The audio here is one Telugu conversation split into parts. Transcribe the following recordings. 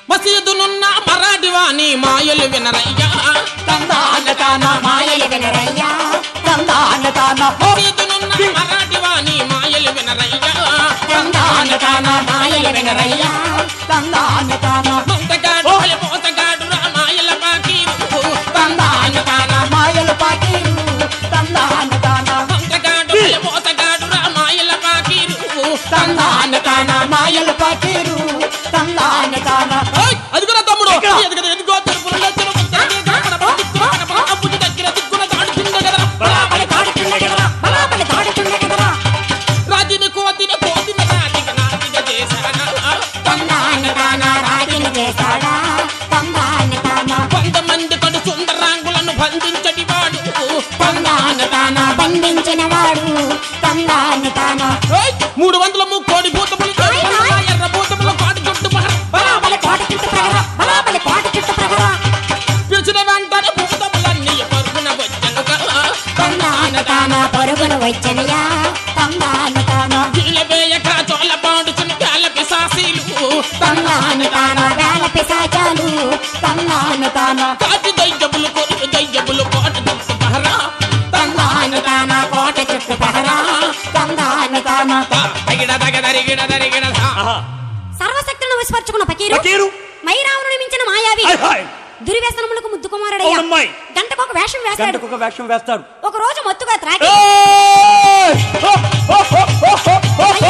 మసీదునున్న మరాఠివాణి మాయలు వినరయ్యా తందాన తాన మాయలు వినరయ్యా తందాన తాన హో మసీదునున్న మరాఠివాణి మాయలు వినరయ్యా తందాన తాన మాయలు వినరయ్యా తందాన తాన మొంతగాడు భలే మోసగాడు రా మాయల పాకీరు తందాన తాన మాయలు పాటీరు తందాన తాన మొంతగాడు భలే మోసగాడు రా మాయల పాకీరు తందాన తాన మాయలు పాటీరు తందాన తాన ఓయ్, అదిగోరా తమ్ముడు ఎక్కడ? ఎదుగు ఎదుగో తెలుపులలో తెలుపు తెలుగు కనపడ దిక్కున కనపడ అబ్బుకి దగ్గర దిక్కున దాడుతుంది కదరా బలాబలి దాడుతుండే కదరా బలాబలి దాడుతుండే కదరా రాజుని కోతిని కోతిని నాటిక నాటిక చేశానా తందాన తాన రాజుని చేశాడా తందాన తాన కొంతమంది కడు సుందరాంగులను బంధించడి వాడు తందాన తాన బంధించిన వాడు తందాన తాన ఓయ్, మూడు వందల ముక్కోడి భూతములు ఎర్ర భూతములు కాడు చుట్టు బలాబలి కోట చుట్టూ ప్రగర బలాబలి కోట చుట్టూ ప్రగర పిలిచిన వెంటనే భూతములన్నీ పరుగున వచ్చను తందాన తాన పరుగును వచ్చనయా తందాన తాన వేయక చోళ పాడుచుని వేల పిశాసీలు తందాన తాన వేల పిశాచాలు తందాన తాన కాటి దయ్యములు కొరుకు దయ్యములు కోట చుట్టు పహరా తందాన తాన కోట చుట్టూ ప్రగర తందాన తాన తగిడ తగ దరిగిడ దరిగిడ సర్వశక్తులను విస్మర్చుకున్న పకీరు పకీరు మైరావణుని మించిన మాయావి హాయ్ హాయ్ దుర్వ్యసనములకు ముద్దు కుమారుడయ్యా అవునమ్మాయి. గంటకు ఒక వేషం వేస్తాడు గంటకు ఒక వేషం వేస్తాడు ఒక రోజు మత్తుగా త్రాగి ఏయ్! హో, హో, హో, హో, హో, హో, హో.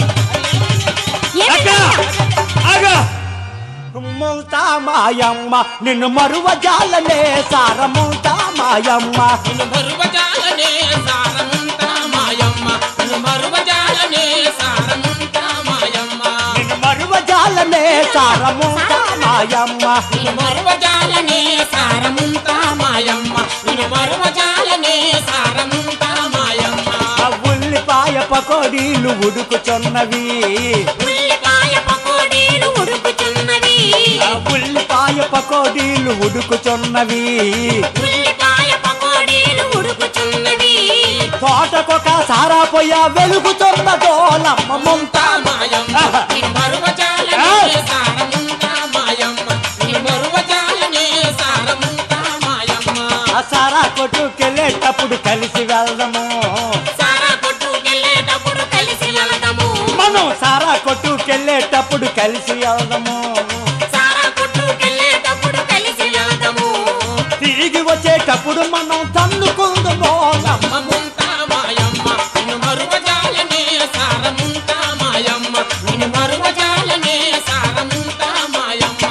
అక్క ఏమైందయ్యా? ఆగా ముంతా మాయమ్మ నిన్ను మరువ జాలనే సారముంతా మాయమ్మ నిన్ను మరువజాలనే సారముంట మాయమ్మ నిన్ను మరువజాలనే సారముంట మాయమ్మ నిన్ను మరువ జాలనే సారముంతా మాయమ్మ నిన్ను మరువజాలనే సారముంట మాయమ్మ నిన్ను మరువజాలనే సారముంట మాయమ్మ ఆ ఉల్లిపాయ పకోడీలు ఉడుకుచున్నవి ఉల్లిపాయ పకోడీలు ఉడుకుచున్నవి ఆ ఉల్లిపాయ పకోడీలు ఉడుకుచున్నవి ఉల్లిపాయ పకోడీలు ఉడుకుచున్నవి తోటకొక సారా పొయ్య వెలుగుతున్న దోలమ్మ ముంతా మాయమ్మ నిన్ను మరువజాలనే సారముంట మాయమ్మ నిన్ను మరువజాలనే సారముంట మాయమ్మ ఆ సారా కొట్టుకెళ్ళేటప్పుడు కలిసి వెళ్దాము సారా కొట్టుకెళ్ళేటప్పుడు కలిసి వెళదాము మనం సారా కొట్టుకెళ్ళేటప్పుడు కలిసి వెళ్దాము సారా కొట్టుకెళ్ళేటప్పుడు కలిసి వెళదాము తిరిగి వచ్చేటప్పుడు మనం తన్నుకుందాము అమ్మముంట మాయమ్మ నిన్ను మరువజాలనే సారముంట మాయమ్మ నిన్ను మరువజాలనే సారముంట మాయమ్మ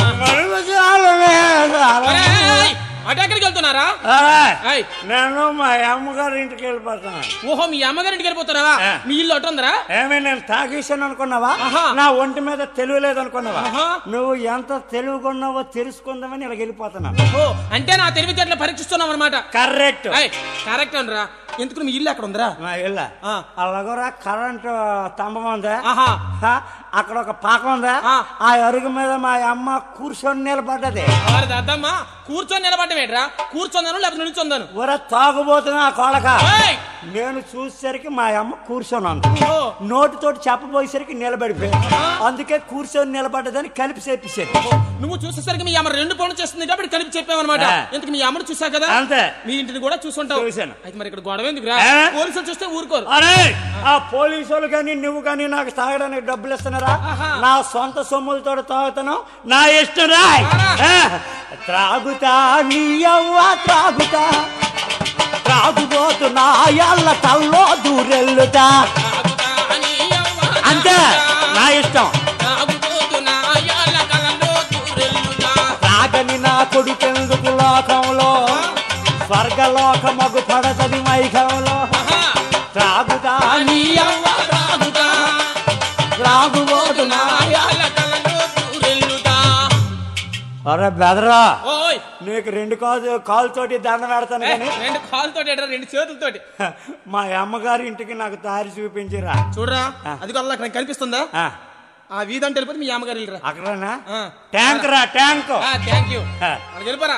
ఒరేయ్, అటు ఎక్కడికి వెళ్తున్నారా ఏయ్, నేను మా అమ్మగారి ఇంటికి వెళ్ళిపోతాను ఓహో మీ అమ్మగారింటికి వెళ్ళిపోతున్నారా ఆ. మీ ఇల్లు అటు ఉందరా ఏమే నేను తాగేసాను అనుకున్నావా ఆహా. నా ఒంటి మీద తెలివి లేదు అనుకున్నావా ఆహా. నువ్వు ఎంత తెలివిగా తెలుసుకుందామని ఇలా వెళ్ళిపోతున్నా ఓ అంటే నా తెలివితేటలు పరీక్షిస్తున్నాం అనమాట కరెక్ట్ కరెక్ట్ అనరా ఎందుకు మీ ఇల్లు అక్కడ ఉందరా నా ఇళ్ళ ఆ. అలాగోరా కరెంట్ స్తంభం ఉందా ఆహా హా? అక్కడ ఒక పాక ఉందా ఆ. ఆ అరుగు మీద మా అమ్మ కూర్చొని నిలబడ్డది వారి దద్దమ్మ కూర్చొని నిలబడ్డమేట్రా కూర్చొందాను లేకపోతే నిలుచొందాను ఒరే తాగుబోతున్నా కొడక ఏయ్! నేను చూసేసరికి మా అమ్మ కూర్చొని ఉంది ఓ నోటితోటి చెప్పబోయేసరికి నిలబడిపోయింది అందుకే కూర్చొని నిలబడ్డదని కలిపి చెప్పేసాను నువ్వు చూసేసరికి మీ అమ్మ రెండు పనులు చేస్తుంది కాబట్టి కలిపి చెప్పావన్నమాట ఆ. ఇంతకు మీ అమ్మను చూసా కదా అంతే. మీ ఇంటిని కూడా చూసుంటావు చూశాను. అయితే మరి ఇక్కడ గొడవ ఎందుకురా ఆ? పోలీసులు చూస్తే ఊరుకోరు అరే ఆ పోలీసు వాళ్ళు కానీ నువ్వు కానీ నాకు తాగడానికి డబ్బులు ఇస్తున్నారా ఆహా. నా సొంత సొమ్ములతో తాగుతాను నా ఇష్టం రాయ్ ఆహా. ఆ, త్రాగుతా నీ అవ్వ త్రాగుతా త్రాగుబోతు నా యాళ్ళ తల్లో దూరెల్లుతా తాగుతా అని అవ్వ అంతే తాగుతా. నా ఇష్టం తాగుబోతు నా యాళ్ళ కలలో దూరెల్లుతా. తాగని నా కొడుకెందుకు లోకంలో స్వర్గలోకమగు పడతది మైకంలో ఆహా. త్రాగుతా నీ నీ అవ్వ తాగుతా. త్రాగుబోతు నా నా యాళ్ళ కలలో దూరెల్లుతా. అరే బెదరా ఓయ్ నీకు రెండు కాలు కాలుతోటి దండం పెడతాను ఏ, కానీ రెండు కాళ్ళతోటి ఎడరా, రెండు చేతులతోటి మా అమ్మగారి ఇంటికి నాకు దారి చూపించిరా చూడరా ఆ. అది అక్కడ నాకు కనిపిస్తుందా ఆ, ఆ వీధి అంటే వెళ్ళిపోతే మీ అమ్మగారు వెళ్ళరా అక్కడనా ఆ. ట్యాంక్ రా ట్యాంక్ థ్యాంక్ యూ ఆ. అక్కడికి వెళ్ళిపోరా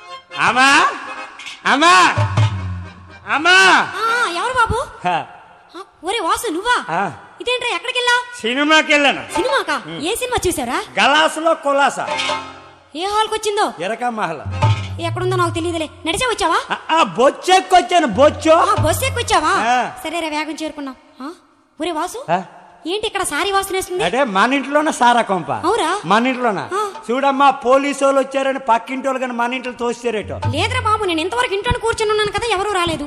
అమ్మా అమ్మా అమ్మా ఆ, ఎవరు బాబు హ, ఆ, ఒరే వాసు నువ్వా ఆ. ఇదేంట్రా ఎక్కడికి వెళ్ళావు సినిమాకి వెళ్ళాను సినిమాకా ఏ సినిమా చూసారా గలాసులో కులాస ఏ హాల్కి వచ్చిందో ఎరక మహల ఎక్కడుందో నాకు తెలియదులే నడిచే వచ్చావా ఆ బొచ్చెక్కొచ్చాను బొచ్చు ఆ, బస్సు ఎక్కి వచ్చావా ఆ. సరే రా వేగం చేరుకున్నాం ఆ, ఒరే వాసు ఆ? ఏంటి ఇక్కడ సారీ వాసన వేస్తుంది అంటే మన ఇంట్లోనే సారా కొంప అవురా? మన ఇంట్లోన ఆ. చూడమ్మా పోలీసు వాళ్ళు వచ్చారని పక్కింటి వాళ్ళు కానీ మన ఇంట్లో తోస్తారేటో లేదురా బాబు నేను ఇంతవరకు ఇంట్లోనే కూర్చుని ఉన్నాను కదా ఎవరూ రాలేదు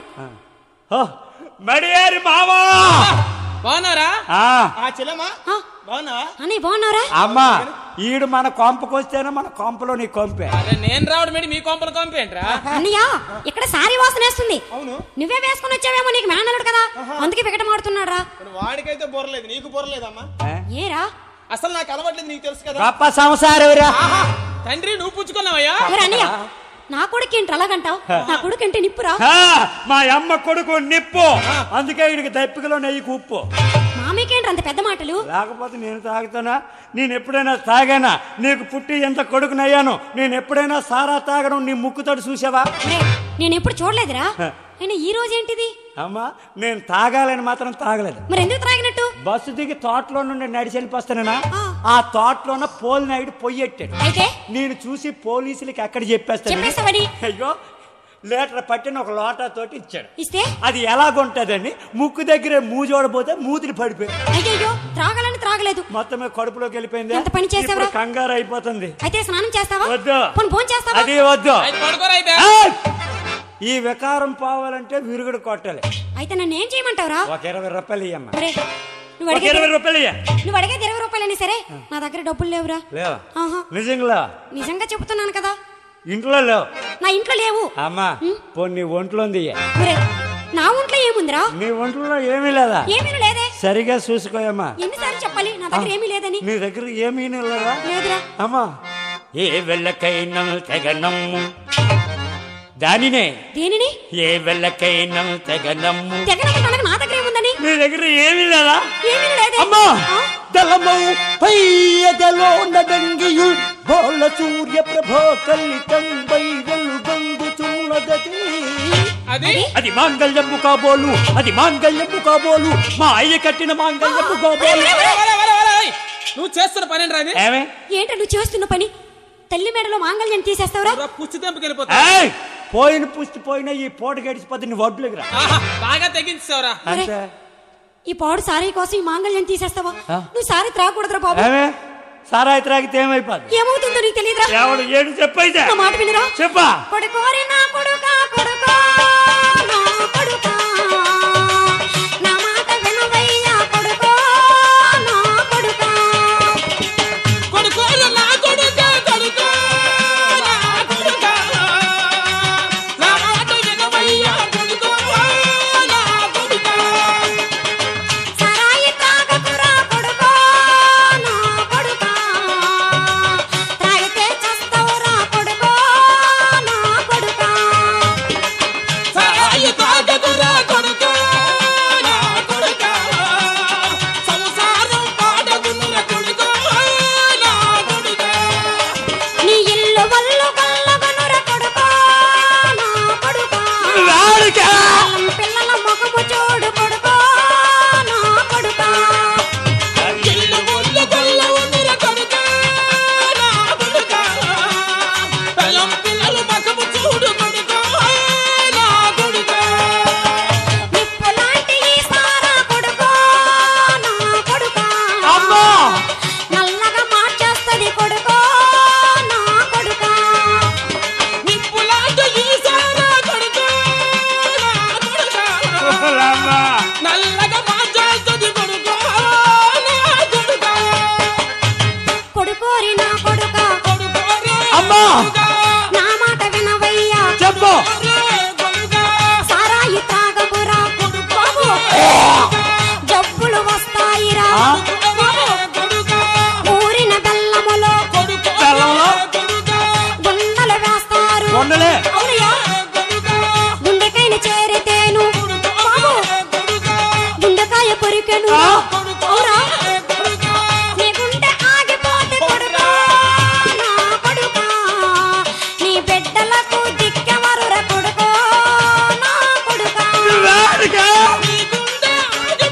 ఓ, మడియారి మావా బాగున్నారా ఆ, ఆ చెల్లమ్మా ఆ, బాగున్నావా అన్నయ్య బాగున్నారా అమ్మా ఈడు మన కొంపకొస్తేనే మన కొంపలో నీ కొంపే అరే నేను రావడం ఏంటి మీ కొంపలు కొంపేంట్రా అన్నయ్య ఇక్కడ సారీ వాసన వేస్తుంది అవును నువ్వే వేసుకుని వచ్చావేమో నీకు మేనలుడు కదా అందుకే వికటం ఆడుతున్నాడు రా మరి వాడికైతే బొరలేదు నీకు బొరలేదమ్మా ఏ? ఏరా అసలు నాకు అలవాట్లేదు నీకు తెలుసు కదా గొప్ప సంసారవురా ఆహా తండ్రి నువ్వు పుచ్చుకున్నావయ్యా ఒరే అన్నయ్య నా కొడుకు ఏంటి అలాగంటావు నా కొడుకు అంటే నిప్పురా ఆ, మా అమ్మ కొడుకు నిప్పు అందుకే వీడికి దప్పికలో నెయ్యికి ఉప్పు మామయ్యకేంటి అంత పెద్ద మాటలు లేకపోతే నేను తాగుతానా నేను ఎప్పుడైనా తాగానా నీకు పుట్టి ఎంత కొడుకునయ్యాను నేను ఎప్పుడైనా సారా తాగడం నీ ముక్కుతోటి చూసావా ఒరే, నేను ఎప్పుడు చూడలేదురా అయినా ఈ రోజు ఏంటిది అమ్మా నేను తాగాలని మాత్రం తాగలేదు మరి ఎందుకు త్రాగినట్టు బస్సు దిగి తోటలో నుండి నడిచి వెళ్ళిపోస్తానా ఆ. ఆ తోటలోన పోల్ నాయుడు పొయ్యెట్టాడు అయితే నేను చూసి పోలీసులకి ఎక్కడ చెప్పేస్తాను చెప్పేస్తావని అయ్యో లీటర్ పట్టిన ఒక లోటా తోటి ఇచ్చాడు ఇస్తే అది ఎలాగుంటదని ముక్కు దగ్గరే మూజోడపోతే మూతిని పడిపోయి అయ్యయ్యో త్రాగాలని త్రాగలేదు మొత్తమే కడుపులోకి వెళ్ళిపోయింది ఎంత పని చేసావురా? ఇప్పుడు కంగారు అయిపోతుంది అయితే స్నానం చేస్తావా వద్దు పోనీ భోజనం చేస్తావా అది వద్దు అయితే పడుకోరా అయితే ఏయ్! ఈ వికారం పోవాలంటే విరుగుడు కొట్టాలి అయితే నన్ను ఏం చేయమంటావురా ఒక ఇరవై రూపాయలు ఇయ్యమ్మా ఒరే నువ్వు ఒక అడిగేది ఇరవై రూపాయలు ఇయ్య నువ్వు అడిగేది ఇరవై రూపాయలని సరే నా దగ్గర డబ్బులు లేవురా లేవా ఆహా నిజంగా నిజంగా చెబుతున్నాను కదా ఇంట్లో లేవు నా ఇంట్లో లేవు అమ్మా పో నీ ఒంట్లో ఉంది ఇయ్య. ఒరే నా ఒంట్లో ఏముందిరా నీ ఒంట్లో ఏమీ లేదా ఏమీ లేదే సరిగా చూసుకోయమ్మా ఎన్నిసార్లు చెప్పాలి నా దగ్గర ఏమీ లేదని నీ దగ్గర ఏమీ లేదా లేదురా అమ్మా ఏ వెళ్ళకైనా తెగనమ్ము దానినే దేనిని ఏ వెళ్ళకైనా తెగనమ్ము తెగనమ్మటానికి నా దగ్గర ఏముందని నీ దగ్గర ఏమీ లేదా ఏమీ లేదే అమ్మా ఆ? దళమౌ పయ్యదలో నడంగియు బోల సూర్య ప్రభో కలితం వైరలు గంగుచున్నదది అది అది మాంగళ్యము కాబోలు అది మాంగళ్యము కాబోలు మా అయ్య కట్టిన మాంగళ్యము కాబోలు ఒరే, ఒరే, ఒరే, ఒరే. నువ్వు చేస్తున్న పని ఏంట్రా అది ఏమే ఏంట నువ్వు చేస్తున్న పని తల్లి మెడలో మాంగళ్యం తీసేస్తావురా రా, పుచ్చి తెంపుకి వెళ్ళిపోతా ఏయ్! పోయిన పుష్టి పోయిన ఈ పూట గడిచిపోతే నీ వడ్లు రా ఆహా, బాగా తెగించావురా ఒరే, అంతే ఈ పాడు సారీ కోసం ఈ మాంగళ్యం తీసేస్తావా ఆ? నువ్వు సారీ త్రాగకూడదురా బాబు ఏమే సారాయి త్రాగితే ఏమైపోద్ది ఏమవుతుందో నీకు తెలియదురా ఎవడు ఏడు చెప్పైతే నా మాట వినరా చెప్పా కొడుకోరి నా కొడుకా కొడుకా నా కొడుకా నా మాట వినవయ్యా కొడుకో నా కొడుకా కొడుకోలు నా కొడుకా, కొడుకా, నా కొడుకా. నా మాట వినవయ్యా, కొడుకా, నా కొడుకా. సరాయి తాగకురా కొడుకో నా కొడుకా తాగితే చస్తావురా కొడుకో నా కొడుకా సారాయి తాగకురా, కొడుకా, నా కొడుకా. సంసారం పాడగునురా, కొడుకా, నా కొడుకా. నీ ఇల్లు వల్లు కల్లగనుర కొడుకో నా కొడుకా రాడికా పిల్లం పిల్లల ముఖము చూడు కొడుకో నా కొడుకా ఇల్లు ముళ్ళు గొల్ల ఉందిరా, కొడుకా, నా కొడుకా. పిల్లం పిల్లలు మగము చూడు, కొడుకా, నా కొడుకా. నిప్పు లాంటి ఈ సారా కొడుకో నా కొడుకా అమ్మా నల్లగా మార్చేస్తది కొడుకో నా కొడుకా నిప్పులాంటి ఈశారా కొడుకా, నా కొడుకా. అమ్మా నల్లగా మార్చేస్తుంది కొడుకా, నా కొడుకా. కొడుకోరి నా కొడుకా కొడుకోరే అమ్మా కొడుకా, నా మాట వినవయ్యా చెప్పు రే కొడుకా, సారాయి తాగకురా బాబు జబ్బులు వస్తాయిరా ఆ? కొడుకోరే కొడుకా, ఊరిన బెల్లములో కొడుకోరే బెల్లంలో? కొడుకా, గుండలు వేస్తారు వండలే అవునయ్యా కొడుకా, గుండెకాయని చేరితేను బాబు కొడుకా, గుండెకాయ కొరికెను ఆ? అవురా కొడుకా. నీ గుండె ఆగిపోతే కొడుకా నా కొడుకా నీ బిడ్డలకు దిక్కెవరుర కొడుకో నా కొడుకా రాడికా నీ గుండె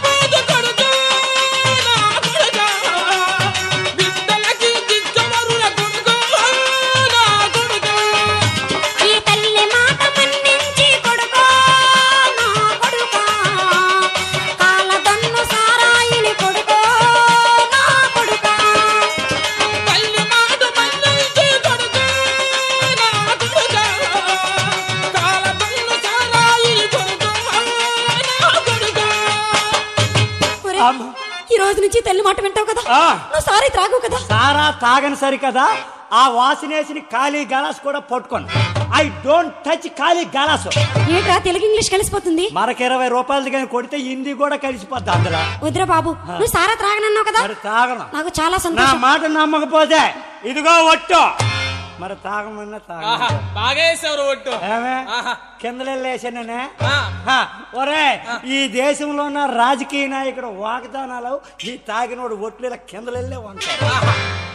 అమ్మ. ఈ రోజు నుంచి తల్లి మాట వింటావు కదా ఆ. నువ్వు సారీ త్రాగు కదా సారా తాగని సరి కదా ఆ వాసినేసిన ఖాళీ గలాస్ కూడా పట్టుకోను ఐ డోంట్ టచ్ ఖాళీ గలాసు ఏంట్రా తెలుగు ఇంగ్లీష్ కలిసిపోతుంది మనకి ఇరవై రూపాయలది కానీ కొడితే హిందీ కూడా కలిసిపోద్ది అందులో వద్దురా బాబు నువ్వు సారా త్రాగనన్నావు కదా మరి తాగను నాకు చాలా నా సంతోషం మాట నమ్మకపోతే ఇదిగో ఒట్టు మరి తాగమన్నా ఆహా తాగ బాగా వేసావు ఒట్టు ఏమే ఆహా. కిందలేసానే ఆ. ఒరే ఈ దేశంలో ఉన్న రాజకీయ నాయకుడు వాగ్దానాలు ఈ తాగినోడు ఒట్లు ఇలా కిందలెళ్ళే ఉంటాడు ఆహా.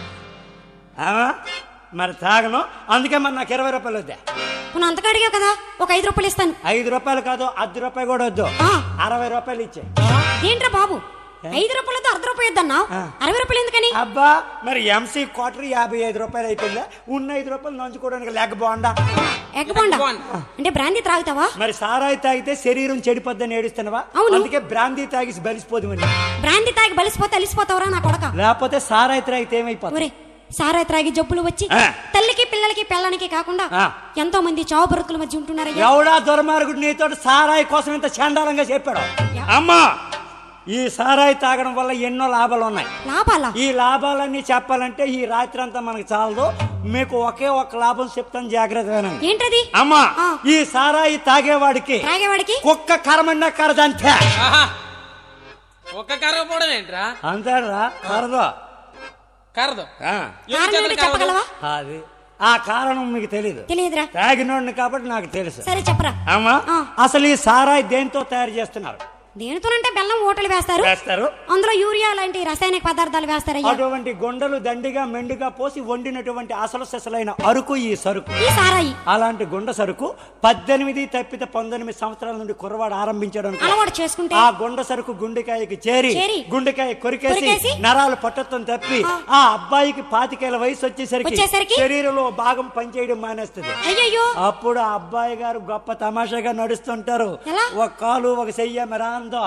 ఆమా? మరి తాగను అందుకే మరి నాకు ఇరవై రూపాయలు వద్దా నువ్వు అంతగా అడిగావు కదా ఒక ఐదు రూపాయలు ఇస్తాను ఐదు రూపాయలు కాదు అర్ధ రూపాయలు కూడా వద్దు ఆ. అరవై రూపాయలు ఇచ్చే ఏంట్రా బాబు ఐదు రూపాయలతో అర్ధ రూపాయి వద్దన్నావు ఆ. అరవై రూపాయలు ఎందుకని అబ్బా మరి ఎంసీ క్వార్టర్ యాభై ఐదు రూపాయలు అయిపోయిందా ఉన్న ఐదు రూపాయలు నంచుకోవడానికి లేక బాగుండా ఎగ్ బోండా బోండా. అంటే బ్రాందీ త్రాగుతావా మరి సారాయి తాగితే శరీరం చెడిపోద్దని ఏడుస్తున్నావా అవును. అందుకే బ్రాందీ తాగి బలిసిపోదు మరి బ్రాందీ తాగి బలిసిపోతే అలిసిపోతావురా నా కొడక లేకపోతే సారాయి తాగితే ఏమైపోతుంది ఒరే సారా త్రాగి జబ్బులు వచ్చి ఆ. తల్లికి పిల్లలకి పిల్లలకి కాకుండా ఆ. ఎంతో మంది చావు బ్రతుకుల మధ్య ఉంటున్నారయ్యా ఎవడా దుర్మార్గుడు నీతో సారాయి కోసం ఇంత చండాలంగా చెప్పాడు అమ్మా ఈ సారాయి తాగడం వల్ల ఎన్నో లాభాలు ఉన్నాయి లాభాలా ఈ లాభాలన్నీ చెప్పాలంటే ఈ రాత్రి అంతా మనకు చాలదు మీకు ఒకే ఒక లాభం చెప్తాను జాగ్రత్త వినండి ఏంటది అమ్మా ఆ. ఈ సారాయి తాగేవాడికి త్రాగేవాడికి కుక్క కరమన్న కరదంతే ఆహా ఒక్క కర్ర పోవడం ఏంట్రా అంతేరా కరదు కరదు ఆ, ఎందుకు కారణం చేతలు ఏంటో కరవదు? చెప్పగలవా అది ఆ కారణం మీకు తెలియదు తెలియదురా తాగినోడిని కాబట్టి నాకు తెలుసు సరే చెప్పరా అమ్మా ఆ. అసలు ఈ సారాయి దేంతో తయారు చేస్తున్నారు దేనితోనంటే బెల్లం ఓటలు వేస్తారు వేస్తారు అందులో యూరియా లాంటి రసాయనిక పదార్థాలు వేస్తారయ్యా అటువంటి గుండెలు దండిగా మెండుగా పోసి వండినటువంటి అసలు సెసలైన అరుకు ఈ సరుకు ఈ సారాయి అలాంటి గుండె సరుకు పద్దెనిమిది తప్పితే పంతొమ్మిది సంవత్సరాల నుండి కుర్రవాడు ఆరంభించాడు అనుకో. అలవాటు చేసుకుంటే ఆ గుండె సరుకు గుండెకాయకి చేరి చేరి, గుండెకాయ కొరికేసి కొరికేసి, నరాలు పట్టత్వం తప్పి ఆ. ఆ అబ్బాయికి పాతికేళ్ల వయసు వచ్చేసరికి వచ్చేసరికి, శరీరంలో భాగం పనిచేయడం మానేస్తుంది అయ్యయ్యో అప్పుడు ఆ అబ్బాయి గారు గొప్ప తమాషాగా నడుస్తుంటారు ఎలా? ఒక కాలు ఒక చెయ్య మెరాందో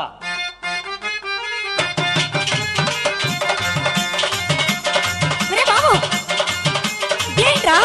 ఒరే బాబు ఏంట్రా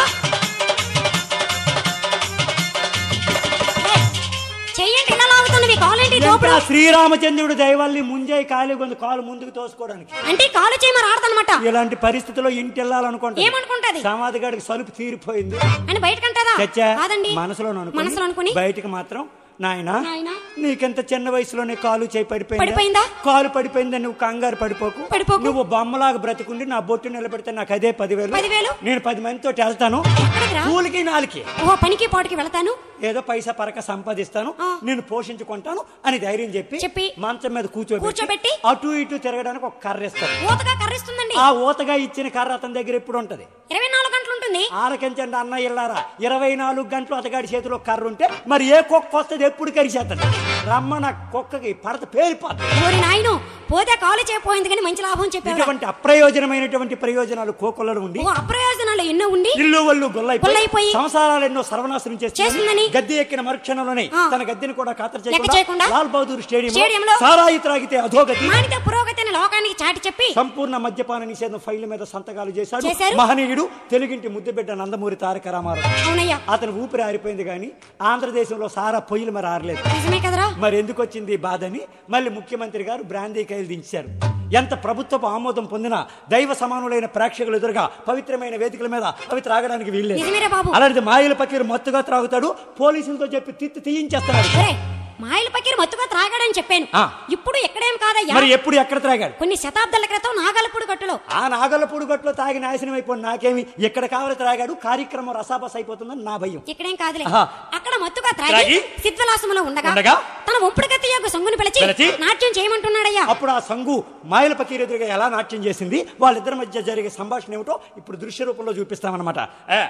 ఏ, చెయ్యండి ఇలా లాగుతున్నవి కాలేంటి ఇంకా దోపుడు శ్రీరామచంద్రుడు దైవాల్ని ముంజై కాలి కొంత కాలు ముందుకు తోసుకోవడానికి అంటే కాలు చేయమని ఆడదనమాట ఇలాంటి పరిస్థితిలో ఇంటి వెళ్ళాలనుకుంటా ఏమనుకుంటది సమాధి గడికి సలుపు తీరిపోయింది అని బయటకంటదా చచ్చా కాదండి మనసులో మనసులో అనుకుని బయటికి మాత్రం నాయనా నాయనా నీకెంత చిన్న వయసులోనే కాలు చేయి పడిపోయిందా పడిపోయిందా? కాలు పడిపోయిందా నువ్వు కంగారు పడిపోకు పడిపోకు. నువ్వు బొమ్మలాగా బ్రతికుండి నా బొట్టు నిలబెడితే నాకు అదే పదివేలు పదివేలు? నేను పది మందితో వెళ్తాను ఎక్కడికిరా? కూలికి నాలుకి ఓ పనికి పాటికి వెళతాను ఏదో పైసా పరక సంపాదిస్తాను ఆ. నేను పోషించుకుంటాను అని ధైర్యం చెప్పి చెప్పి, మంచం మీద కూర్చోబెట్టి కూర్చోబెట్టి, అటు ఇటు తిరగడానికి ఒక కర్ర ఇస్తాను ఊతగా కర్రిస్తుందండి ఆ ఊతగా ఇచ్చిన కర్ర అతని దగ్గర ఎప్పుడు ఉంటది ఇరవై నాలుగు గంటలు ఉంటుంది ఆలకించండి అన్న ఇల్లారా ఇరవై నాలుగు గంటలు అతగాడి చేతిలో కర్ర ఉంటే మరి ఏ కుక్క వస్తుంది ఎప్పుడు కరిచేస్తాడు రమ్మన కుక్కకి పడత పేలిపోతుంది ఓరి నాయను పోతే కాలు చేయపోయింది కానీ మంచి లాభం చెప్పావు ఇటువంటి అప్రయోజనమైనటువంటి ప్రయోజనాలు కోకొల్లలు ఉండి ఓ అప్రయోజనాలు ఎన్నో ఉండి ఇల్లు వాళ్ళు గొల్లైపోయి గొల్లైపోయి సంసారాలు ఎన్నో సర్వనాశనం చేస్తుందని చేస్తుందని గద్దె ఎక్కిన మరుక్షణంలోనే ఆ. తన గద్దెని కూడా ఖాతరు లెక్క చేయకుండా చేయకుండా లాల్ బహదూర్ స్టేడియం స్టేడియంలో సారాయి త్రాగితే అధోగతి మానిత పురోగతిని లోకానికి చాటి చెప్పి సంపూర్ణ మద్యపాన నిషేధం ఫైల్ మీద సంతకాలు చేశాడు చేశారు. మహనీయుడు తెలుగింటి ముద్దుబిడ్డ నందమూరి తారక రామారావు అవునయ్యా అతను ఊపిరి ఆరిపోయింది కానీ ఆంధ్రదేశంలో సారా పొయ్యిలు మరి ఆరలేదు నిజమే కదరా మరి ఎందుకు వచ్చింది ఈ బాధని మళ్ళీ ముఖ్యమంత్రి గారు బ్రాందీ కైలు దించారు ఎంత ప్రభుత్వపు ఆమోదం పొందినా దైవ సమానులైన ప్రేక్షకులు ఎదురుగా పవిత్రమైన వేదికల మీద అవి త్రాగడానికి వీల్లేదు నిజమేరా బాబు అలాంటిది మాయల పకీరు మత్తుగా త్రాగుతాడు పోలీసులతో చెప్పి తిత్తి తీయించేస్తున్నాడు ఒరే మాయల పకీర్ మత్తుగా త్రాగాడని చెప్పాను ఆ. ఇప్పుడు ఎక్కడేం కాదయ్యా మరి ఎప్పుడు ఎక్కడ త్రాగాడు కొన్ని శతాబ్దాల క్రితం నాగలపూడి గట్టులో ఆ నాగలపూడి గట్లో తాగి నాశనం అయిపోయి నాకేమి ఎక్కడ కావాలి త్రాగాడు కార్యక్రమం రసాబస్ అయిపోతుందని నా భయం ఇక్కడేం కాదులే ఆహా. అక్కడ మత్తుగా త్రాగి త్రాగి సిద్వలాసములో ఉండగా ఉండగా తన ఒంపుడు కత్తి యొక్క సొంగుని పిలిచి పిలిచి నాట్యం చేయమంటున్నాడయ్యా అప్పుడు ఆ సంగు మాయల పకీర్ ఎదురుగా ఎలా నాట్యం చేసింది వాళ్ళిద్దరి మధ్య జరిగే సంభాషణ ఏమిటో ఇప్పుడు దృశ్య రూపంలో చూపిస్తామన్నమాట ఏ.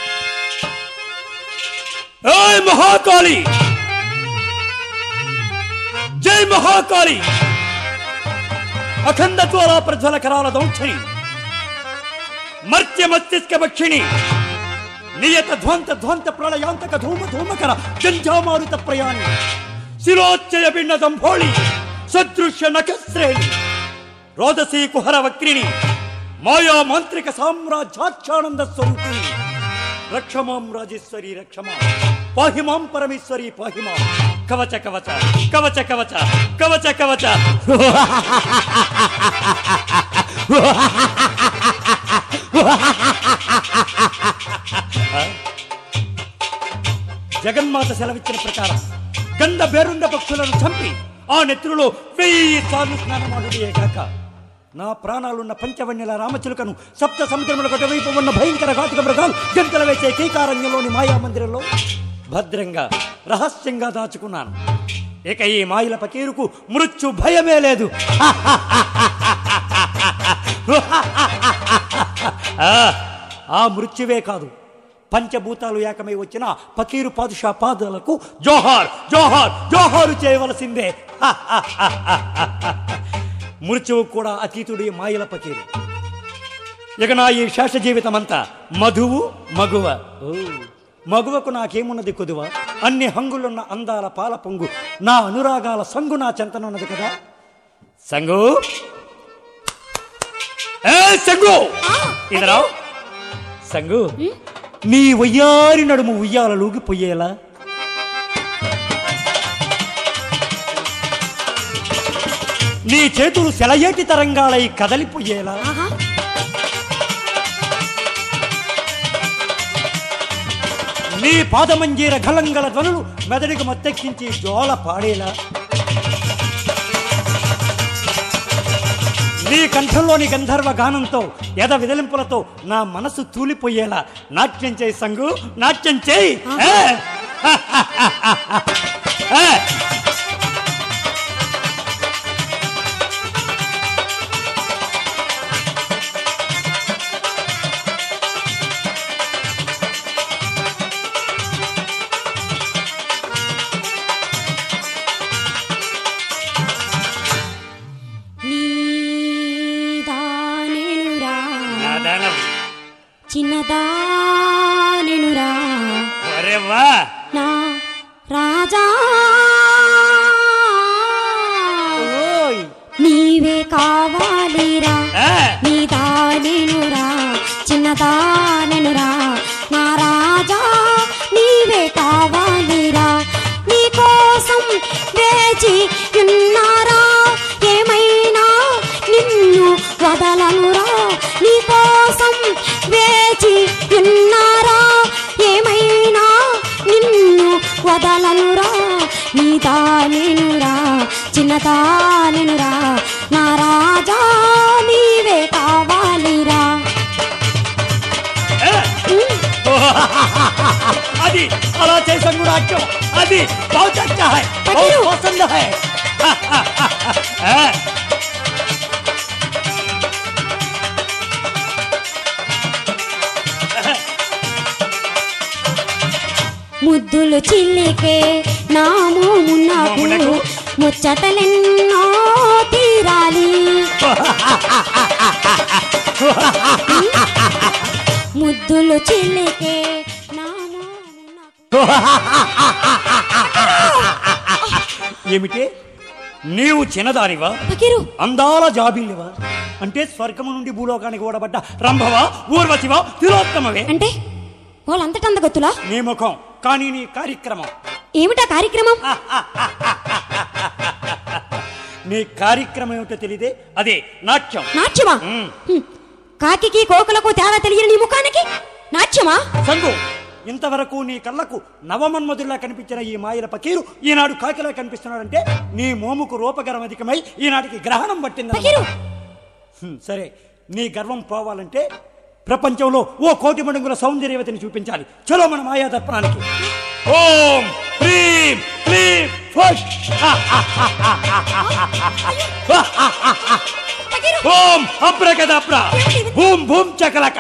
ఏయ్ మహాకాళి జై మహాకాళి అఖండ జ్వాల ప్రజ్వల కరాల దౌక్షణి మర్త్య మస్తిష్క భక్షిణి నియత ధ్వంత ధ్వంత ప్రళయాంతక ధూమ ధూమకర జంఝామారుత ప్రయాణి శిరోచ్చయ భిన్న దంభోళి సదృశ్య నఖశ్రేణి రోదసీ కుహర వక్రిణి మాయా మాంత్రిక సామ్రాజ్యాక్షానంద స్వరూపిణి రక్షమాం రాజేశ్వరి రక్షమా పాహిమాం పరమేశ్వరి పాహిమాం కవచ కవచ కవచ కవచ కవచ కవచ జగన్మాత సెలవిచ్చిన ప్రకారం గంధ బేరుండ పక్షులను చంపి ఆ నెత్తులలో వెయ్యి సార్లు స్నానమాడుడే కాక నా ప్రాణాలున్న పంచవన్యల రామచిలుకను సప్త సముద్రముల వైపు ఉన్న భయంకర ఘాతుక మృగాలు గంటలు వేసే కీకారణ్యంలోని మాయా మందిరంలో భద్రంగా రహస్యంగా దాచుకున్నాను ఇక ఈ మాయల పకీరుకు మృత్యు భయమే లేదు ఆ, ఆ మృత్యువే కాదు పంచభూతాలు ఏకమై వచ్చిన పకీరు పాదుషా పాదాలకు జోహార్ జోహార్ జోహారు చేయవలసిందే మృత్యువు కూడా అతీతుడి మాయల పకీరు ఇక నా ఈ శేష జీవితం అంతా మధువు మగువ ఓ, మగువకు నాకేమున్నది కొదువ అన్ని హంగులున్న అందాల పాల పొంగు నా అనురాగాల సంగు నా చెంతనున్నది కదా సంగు ఏ సంగు ఇదరా సంగు నీ ఉయ్యారి నడుము ఉయ్యాలలోకి పొయ్యేలా నీ చేతులు సెలయేటి తరంగాలై కదలిపోయేలా ఆహా నీ పాదమంజీర గలంగల ధ్వనులు మెదడికి మత్తెక్కించి జోల పాడేలా నీ కంఠంలోని గంధర్వ గానంతో ఎద విదలింపులతో నా మనసు తూలిపోయేలా నాట్యం చేయి సంగు నాట్యం చేయి ఏ? ఏ? నీదానెనురా నా దానవి. చిన్నదానెనురా ఒరే వా నా రాజా ఓయ్ నీవే కావాలిరా ఏ? నీదానెనురా చిన్నదానెనురా నా రాజా నీవే కావాలిరా నీ కోసం వేచి ఉన్నారా ఏమైనా నిన్ను వదలనురా నీ కోసం వేచి ఉన్నారా ఏమైనా నిన్ను వదలనురా నీదానెనురా చిన్నదానెనురా నా రాజా నీవే కావాలిరా ఏ? అది అలా చేసాను నాట్యం అది बहुत अच्छा है बहुत पकड़ो। पसंद है ఏ? ముద్దులు చిల్లికే నాము మున్నకు మోమునకు. ముచ్చటలెన్నో తీరాలి ముద్దులు చిల్లికే నాము మున్నకు ఏమిటి నీవు చిన్నదానివా పకిరు అందాల జాబిల్లివా అంటే స్వర్గము నుండి భూలోకానికి ఓడబడ్డ రంభవా ఊర్వశివా తిలోత్తమవే అంటే వాళ్ళంతటా అందగొత్తులా నీ ముఖం కానీ నీ కార్యక్రమం ఏమిటా కార్యక్రమం నీ కార్యక్రమం ఏమిటో తెలియదే అదే నాట్యం నాట్యమా మ్మ్. హ్మ్. కాకికి కోకలకు తేడా తెలియని నీ ముఖానికి నాట్యమా సంగు ఇంతవరకు నీ కళ్ళకు నవమన్మధుల్లా కనిపించిన ఈ మాయల పకీరు ఈనాడు కాకిలా కనిపిస్తున్నాడంటే నీ మోముకు రూపగరం అధికమై ఈనాటికి గ్రహణం పట్టింది పకిరు సరే నీ గర్వం పోవాలంటే ప్రపంచంలో ఓ కోటి మడుగుల సౌందర్యవతిని చూపించాలి చలో మన మాయా దర్పణానికి ఓం హ్రీం క్లీం ఫట్ పకిరు ఓం అబ్రకదబ్ర భూమ్ భూమ్ చకలక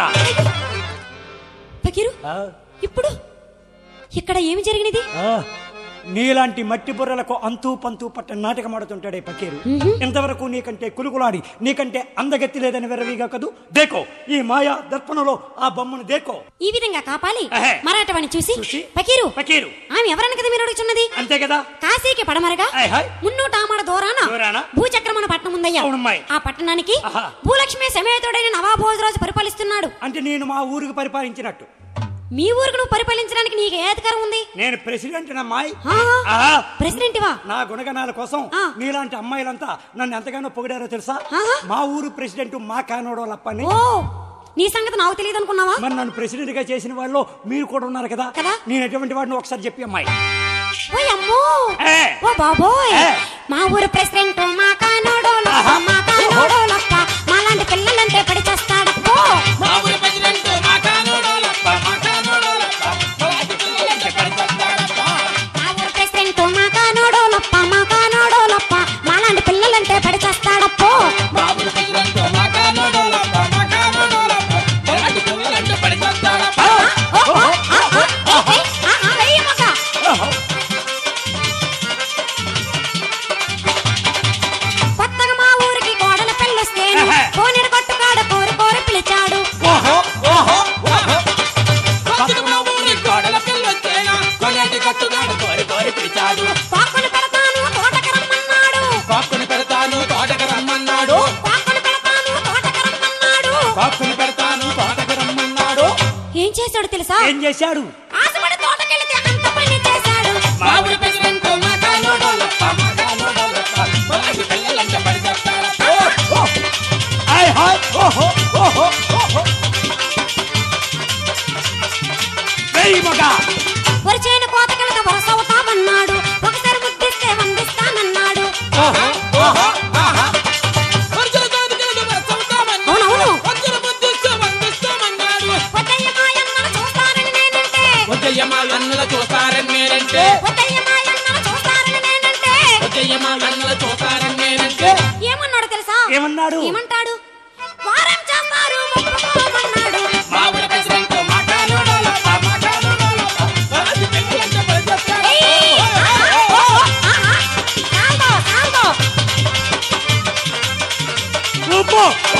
పకిరు ఇప్పుడు ఇక్కడ ఏమి జరిగినది ఆ, నీలాంటి మట్టి బుర్రలకు అంతూ పంతూ పట్ట నాటకం ఆడుతుంటాడే పకీరు ఇంతవరకు నీకంటే కులుకులాడి నీకంటే అందగత్తి లేదని వెరవిగా కదూ దేకో ఈ మాయా దర్పణలో ఆ బొమ్మను దేకో ఈ విధంగా కాపాలి అహే. మరాఠవాణి చూసి చూసి? పకీరు పకీరు ఆమె ఎవరని కదా మీరు అడుగుతున్నది అంతే కదా కాశీకి పడమరగా హాయ్ హాయ్ మున్నూట ఆమడ దూరాన దూరాన? భూచక్రమణ పట్టణం ఉందయ్యా అవునమ్మాయి. ఆ పట్టణానికి ఆహా. భూలక్ష్మి సమేతుడైన నవాభోజరాజు పరిపాలిస్తున్నాడు అంటే నేను మా ఊరికి పరిపాలించినట్టు మీ ఊరికి నువ్వు పరిపాలించడానికి నీకు ఏ అధికారం ఉంది నేను ప్రెసిడెంట్ అమ్మాయి ఆ, ఆ, ప్రెసిడెంట్ వా నా గుణగణాల కోసం ఆ. నీలాంటి అమ్మాయిలంతా నన్ను ఎంతగానో పొగిడారో తెలుసా ఆహా. మా ఊరు ప్రెసిడెంట్ మా కానోడోళ్ళప్పని ఓ నీ సంగతి నాకు తెలియదు అనుకున్నావా మరి నన్ను ప్రెసిడెంట్ గా చేసిన వాళ్ళు మీరు కూడా ఉన్నారు కదా కదా. నేను ఎటువంటి వాడిని ఒకసారి చెప్పి అమ్మాయి ఓ అమ్మో ఏ. ఓ బాబోయ్ ఏ. మా ఊరు ప్రెసిడెంట్ మా కానోడోలప్ప ఆహా. మా కానోడోలప్ప మాలాంటి పిల్లలంటే పడి చేస్తాడప్పో మా ఊరి ప్రెసిడెంట్ మా కానోడోలప్ప మా కానోడోలప్ప అలాంటి పిల్లలంటే పడిచేస్తాడప్ప మా ఊరు ప్రెసిడెంట్ మా కానోడోలప్ప మా కానోడోలప్ప మాలాంటి పిల్లలంటే పడి చేస్తాడప్పో మా ఊరి ప్రెసిడెంట్ మా కానోడోలప్ప మా కానోడోలప్ప అలాంటి పిల్లలంటే పడిచేస్తాడప్ప ఓ, ఓ, ఆ, ఆ, ఏ, ఏ, ఆ, ఆ, వెయ్యి మగ. కొత్తగా మా ఊరికి కోడల పెళ్ళొస్తే ఆహా. కోనేరు కొట్టుకాడ కోరి కోరి పిలిచాడు ఓహో ఓహో ఓహో కొత్తగా మా ఊరి కోడల పిల్లొచ్చేనా కొనేటి కట్టుగాడు కోరి కోరి పిలిచాడు పాకులు పెడతాను తోటకి రమ్మన్నాడు కాక్కుని పెడతాను తోటకి రమ్మన్నాడు పాకులు పెడతాను తోటకి రమ్మన్నాడు కాక్కుని పెడతాను తోటకి రమ్మన్నాడు ఏం చేశాడు తెలుసా ఏం చేశాడు ఆశపడి తోటకెళ్తే అంత పని చేశాడు మా ఊరి ప్రెసిడెంట్ మా కానోడోలప్ప మా కానోడోలప్ప అలాంటి పిల్లలంటే పడిచేస్తాడప్ప హాయ్ హాయ్ ఓహో ఓహో ఓహో వెయ్యి మగ ఒక చేను కోతకెళ్తే వరస అవుతామన్నాడు ఒకసారి ముద్దిస్తే వందిస్తానన్నాడు ఆహా, ఆహా, ఆహా. వర్షాలు తోటకెళ్ళి వర్షవుతామన్నాడు. అవునవును. వర్షాలు ముద్దిస్తే వందిస్తామన్నాడు. వద్దయ్య మాయన్నను చూస్తానని నేనంటే వద్దయ్య మా అన్నల చూస్తారని నేనంటే వద్దయ్య మాయన్నను చూస్తానని నేనంటే వద్దయ్య మా అన్నల చూస్తారని నేనంటే ఏమన్నాడు తెలుసా ఏమన్నాడు ఏమంటాడు వారం చేస్తారు ఒప్పుకోమన్నాడు మా ఊరి ప్రెసిడెంట్ మా కానోడోలప్ప, మా కానోడోలప్ప. అలాంటి పిల్లలంటే పడిచేస్తాడప్ప. ఏయ్! ఆహా! ఓహో! ఆహా! కాల్దో, కాల్దో. ఊపు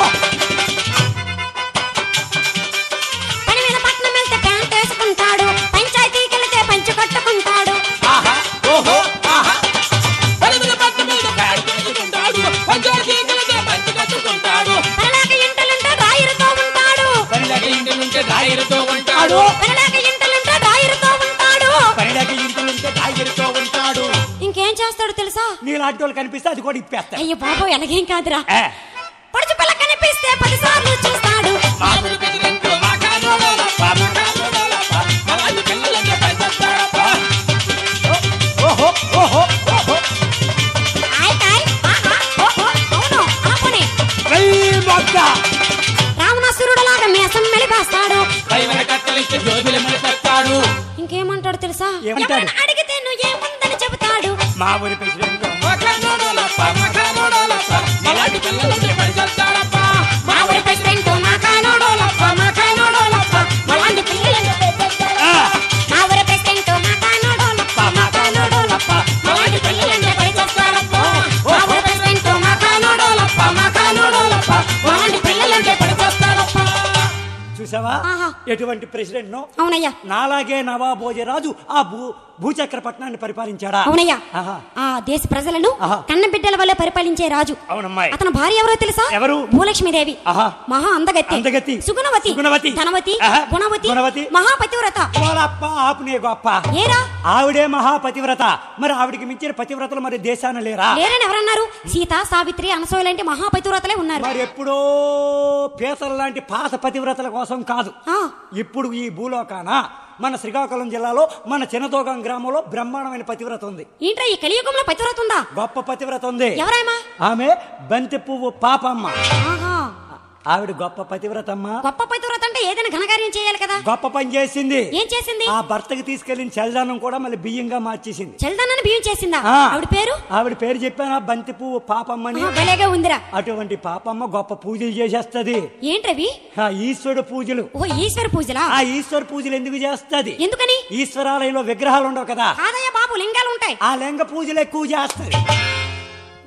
పని మీద పట్నం వెళ్తే ప్యాంట్ వేసుకుంటాడు పంచాయతీకి వెళ్తే పంచి కట్టుకుంటాడు ఆహా, ఓహో, ఆహా. పరుగుల పట్టు మీద ప్యాంటు వేసుకుంటాడు. పంచాయతీకి వెళ్తే పంచి కట్టుకుంటాడు. పనిలేక ఇంటలుంటే రాయిరుతో ఉంటాడు పనిలేక ఇంటి నుండి డ్రాయరుతో ఉంటాడు పనిలేక ఇంటలుంటే రాయిరుతో ఉంటాడు పనిలేక ఇంటిలుంటే తాగిరితో ఉంటాడు ఇంకేం చేస్తాడు తెలుసా నీలాంటి వాళ్ళు కనిపిస్తే అది కూడా ఇప్పేస్తా అయ్యో బాబు ఎలాగేం కాదురా ఏ, పడుచు పిల్ల కనిపిస్తే పది సార్లు చూస్తాడు మా ఊరి ప్రెసిడెంట్ మా కానోడోలప్ప, మా కానోడోలప్ప. అలాంటి పిల్లలంటే పడిచేస్తాడప్ప. ఓహో ఓహో ఓహో ఆయ్ తాయ్, ఆహా, ఓహో, అవును ఆపుని వెయ్యి మగ రావణాసురుడులాగా మేసం మెలిపేస్తాడు కైవల కట్టలిచ్చి జోబులు మెడతాడు ఇంకేమంటాడు తెలుసా ఏమంటాడు? ఎవరైనా అడిగితే నువ్వు ఏముందని చెబుతాడు మా ఊరి ప్రెసిడెంట్ మా కానోడోలప్ప, మా కానోడోలప్ప. అలాంటి పిల్లలంటే పడిచేస్తాడప్ప. మా ఊరి ప్రెసిడెంట్ మా కానోడోలప్ప మా కానోడోలప్ప అలాంటి పిల్లలంటే పడిచేస్తాడప్ప. ఆ, మా ఊరి ప్రెసిడెంట్ మా కానోడోలప్ప మా కానోడోలప్ప అలాంటి పిల్లలంటే పడిచేస్తాడప్ప. మా ఊరి ప్రెసిడెంట్ మా కానోడోలప్ప మా కానోడోలప్ప అలాంటి పిల్లలంటే పడిచేస్తాడప్ప. చూసావా ఆహా. ఎటువంటి ప్రెసిడెంట్ నో అవునయ్యా నాలాగే నవాబోజరాజు ఆ భూ భూచక్ర పట్టణాన్ని పరిపాలించాడా అవునయ్యా ఆహా. ఆ దేశ ప్రజలను ఆహా. కన్న బిడ్డల వల్ల పరిపాలించే రాజు అవునమ్మాయి అతని భార్య ఎవరో తెలుసా ఎవరు? భూలక్ష్మీదేవి ఆహా. మహా అందగత్తి అందగత్తి. సుగుణవతి సుగుణవతి. ధనవతి ఆహా. గుణవతి గుణవతి. మహాపతివ్రత వాళ్ళప్ప ఆపునే గొప్ప ఏరా ఆవిడే మహాపతివ్రత మరి ఆవిడికి మించిన పతివ్రతలు మరి దేశాన లేరా లేరని ఎవరన్నారు సీత సావిత్రి అనసూయ లాంటి మహాపతివ్రతలే ఉన్నారు మరి ఎప్పుడో పేసల లాంటి పాత పతివ్రతల కోసం కాదు ఆ, ఇప్పుడు ఈ భూలోకాన మన శ్రీకాకుళం జిల్లాలో మన చిన్నతోగం గ్రామంలో బ్రహ్మాండమైన పతివ్రత ఉంది ఏంట్రా ఈ కలియుగంలో పతివ్రత ఉందా గొప్ప పతివ్రత ఉంది ఎవరాయమా ఆమె బంతి పువ్వు పాపమ్మ ఆహా ఆవిడ గొప్ప పతివ్రతమ్మ గొప్ప పతివ్రత అంటే ఏదైనా ఘనకార్యం చేయాలి కదా గొప్ప పని చేసింది ఏం చేసింది ఆ భర్తకి తీసుకెళ్లిన చల్దానం కూడా మళ్ళీ బియ్యంగా మార్చేసింది చల్దానని బియ్యం చేసిందా ఆ. ఆవిడ పేరు ఆవిడ పేరు చెప్పానా బంతి పువ్వు పాపమ్మని ఆహా, భలేగా ఉందిరా అటువంటి పాపమ్మ గొప్ప పూజలు చేసేస్తది ఏంట్రవి ఆ ఈశ్వరుడు పూజలు ఓ ఈశ్వర పూజలా ఆ ఈశ్వర పూజలు ఎందుకు చేస్తది ఎందుకని ఈశ్వరాలయంలో విగ్రహాలు ఉండవు కదా కాదయ్య బాబు లింగాలు ఉంటాయి ఆ లింగ పూజలు ఎక్కువ చేస్తది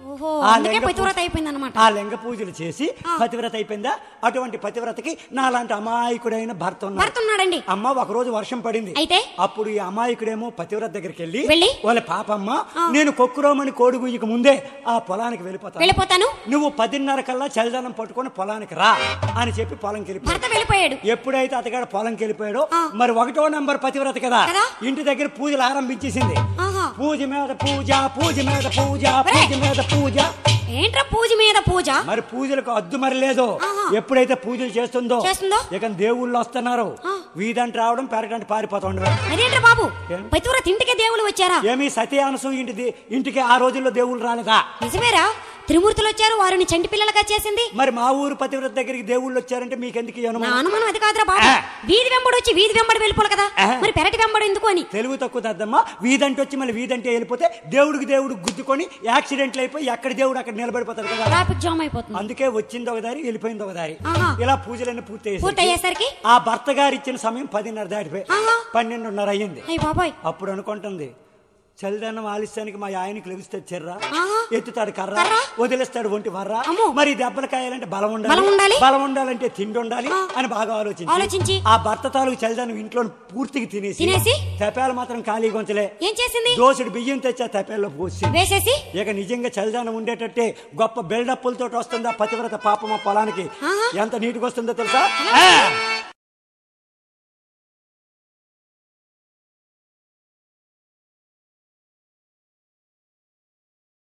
ఓహో ఆ అందుకే లింగ పతివ్రత పూజ- అయిపోయింది అనమాట ఆ లింగ పూజలు చేసి పతివ్రత అయిపోయిందా అటువంటి పతివ్రతకి నాలాంటి అమాయకుడైన భర్త ఉన్నాడు భర్త ఉన్నాడండి అమ్మ ఒక రోజు వర్షం పడింది అయితే? అప్పుడు ఈ అమాయకుడేమో పతివ్రత దగ్గరికి వెళ్ళి వెళ్ళి? వాళ్ళ పాపమ్మ నేను కొక్కురోమని కోడి గుయ్యక ముందే ఆ పొలానికి వెళ్ళిపోతాను వెళ్ళిపోతాను నువ్వు పదిన్నర కల్లా చలిదనం పట్టుకొని పొలానికి రా అని చెప్పి పొలంకి వెళ్ళిపోయాడు భర్త వెళ్ళిపోయాడు ఎప్పుడైతే అతగాడు పొలంకి వెళ్ళిపోయాడో ఆ. మరి ఒకటో నంబర్ పతివ్రత కదా కదా? ఇంటి దగ్గర పూజలు ఆరంభించేసింది ఆహా పూజ మీద పూజ పూజ మీద పూజ ఒరే! పూజ మీద పూజ ఏంట్రా పూజ మీద పూజ మరి పూజలకు అద్దు మరి లేదు ఆహా. ఎప్పుడైతే పూజలు చేస్తుందో చేస్తుందో? ఇక దేవుళ్ళు వస్తున్నారు ఆ. వీధంటే రావడం పెరగంటే పారిపోతా ఉండడం అదేంట్రా బాబు ఏం? పతివ్రత ఇంటికే దేవుళ్ళు వచ్చారా ఏమి సతీ అనసు ఇంటిది ఇంటికి ఆ రోజుల్లో దేవుళ్ళు రాలేదా నిజమేరా త్రిమూర్తులు వచ్చారు వారిని చంటి పిల్లలుగా చేసింది మరి మా ఊరు పతివ్రత దగ్గరికి దేవుళ్ళు వచ్చారంటే మీకెందుకు ఈ నా అనుమానం అనుమానం అది కాదురా బాబు ఆ. వీధి వెంబడి వచ్చి వీధి వెంబడి వెళ్ళిపోవాలి కదా ఆ. మరి పెరటి వెంబడి ఎందుకు అని తెలుగు తక్కువ దద్దమ్మ వీధంటే వచ్చి మళ్ళీ వీధంటే వెళ్ళిపోతే దేవుడికి దేవుడు గుద్దుకొని యాక్సిడెంట్లు అయిపోయి ఎక్కడ దేవుడు అక్కడ నిలబడిపోతాడు కదా ట్రాఫిక్ జామ్ అయిపోతుంది అందుకే వచ్చింది ఒక దారి వెళ్ళిపోయింది ఒక దారి ఆహా. ఇలా పూజలన్నీ పూర్తి పూర్తి అయ్యేసరికి ఆ భర్త గారు ఇచ్చిన సమయం పదిన్నర దాటిపోయి ఆహా. పన్నెండున్నర అయ్యింది అయ్యి బాబాయ్ అప్పుడు అనుకుంటుంది చలిదన్నం ఆలస్యానికి మా ఆయనకి లభిస్తే చెర్రా ఆహా. ఎత్తుతాడు కర్ర కర్ర. వదిలేస్తాడు ఒంటి వర్ర అమ్మో. మరి దెబ్బలు కాయాలంటే బలం ఉండాలి బలం ఉండాలి. బలం ఉండాలంటే తిండి ఉండాలి అని బాగా ఆలోచించి ఆలోచించి. ఆ భర్త తాలూకు చలిదన్నం ఇంట్లో పూర్తిగా తినేసి తినేసి? తెపాలు మాత్రం ఖాళీ గొంచలే ఏం చేసింది దోసుడు బియ్యం తెచ్చా తెపాల్లో పోసి వేసేసి ఇక నిజంగా చలిదానం ఉండేటట్టే గొప్ప బిల్డప్పులతో వస్తుందా పతివ్రత పాపమ పొలానికి ఆహా. ఎంత నీటికి వస్తుందో తెలుసా ఆ!